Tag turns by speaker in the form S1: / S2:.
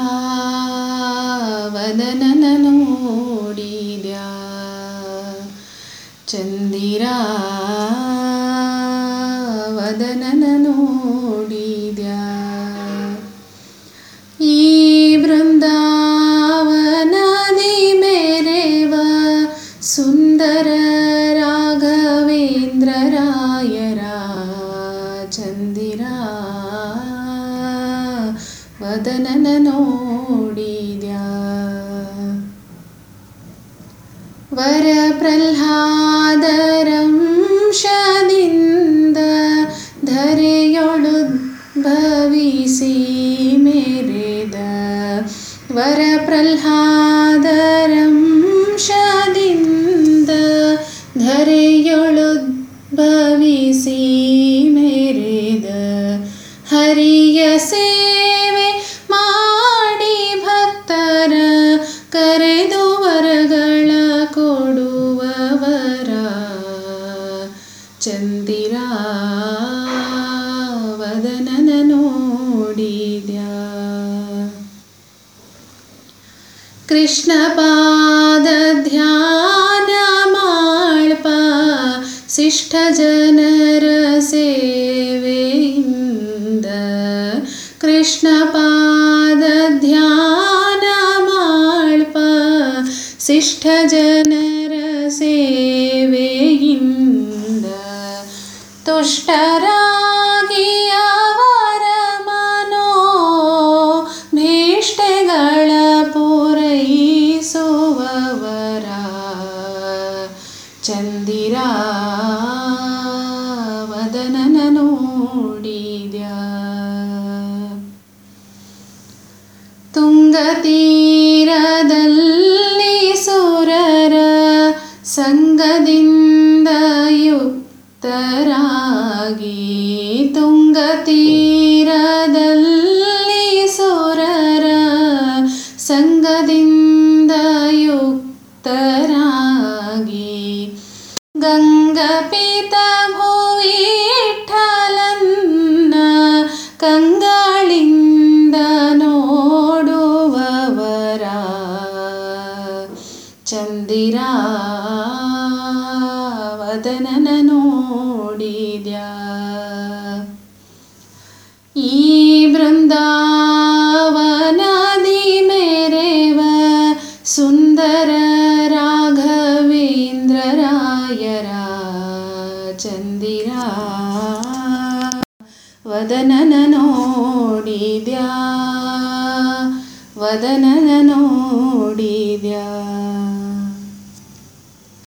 S1: ವದನನ ನೋಡಿದ್ಯಾ ಚಂದಿರ ವದನನ ನೋಡಿದ್ಯಾ ಈ ಬೃಂದಾವನದಿ ಮೇರೆವ ಸುಂದರ ರಾಘವೇಂದ್ರ ರಾಯರ ಚಂದಿರ ವದನನ ನೋಡಿದ್ಯಾ ವರ ಪ್ರಹ್ಲಾದರಂಶದಿಂದ ಧರೆಯೊಳು ಭವಿಸಿ ಮೇರೆದ ವರ ಪ್ರಹ್ಲಾದರಂಶದಿಂದ ಧರೆಯೊಳು ಭವಿಸಿ ಮೇರೆದ ಹರಿಯ ಸೇವೆ ಮಾಡಿ ಭಕ್ತರ ಕರೆದು ವರಗಳ ಕೊಡುವವರ ಚಂದಿರ ವದನನ ನೋಡಿದ್ಯಾ ಕೃಷ್ಣ ಪಾದ ಧ್ಯಾನ ಮಾಳ್ಪ ಶಿಷ್ಟ ಜನರ ಸೇವೆಯಿಂದ ಕೃಷ್ಣ ಪಾದ ಧ್ಯಾನ ಮಾಳ್ಪ ಶಿಷ್ಟ ಜನರ ಸೇವೆಯಿಂದ ತುಷ್ಟರಾಗಿ ಅವರ ಮನೋ ಭೀಷ್ಟೆಗಳ ಪೂರೈಸುವವರ ಚಂದಿರ ವದನನ ನೋಡಿದ್ಯಾ ತುಂಗತೀರದಲ್ಲಿ ಸುರರ ಸಂಗದಿಂದ ಯುಕ್ತರಾಗಿ ತುಂಗತೀರದಲ್ಲಿ ಸುರರ ಸಂಗದಿಂದ ಯುಕ್ತರಾಗಿ ಗಂಗಪಿತ ಭುವಿಠಲನ್ನ ಕಂಗಳಿಂದ ನೋಡುವವರ ಚಂದಿರ ವದನನ ನೋಡಿದ್ಯಾ ಈ ಬೃಂದಾವನದಿ ಮೇರೆವ ಸುಂದರ ರಾಘವೇಂದ್ರ ರಾಯರ ಚಂದಿರ ವದನನ ನೋಡಿದ್ಯಾ ವದನನ ನೋಡಿದ್ಯಾ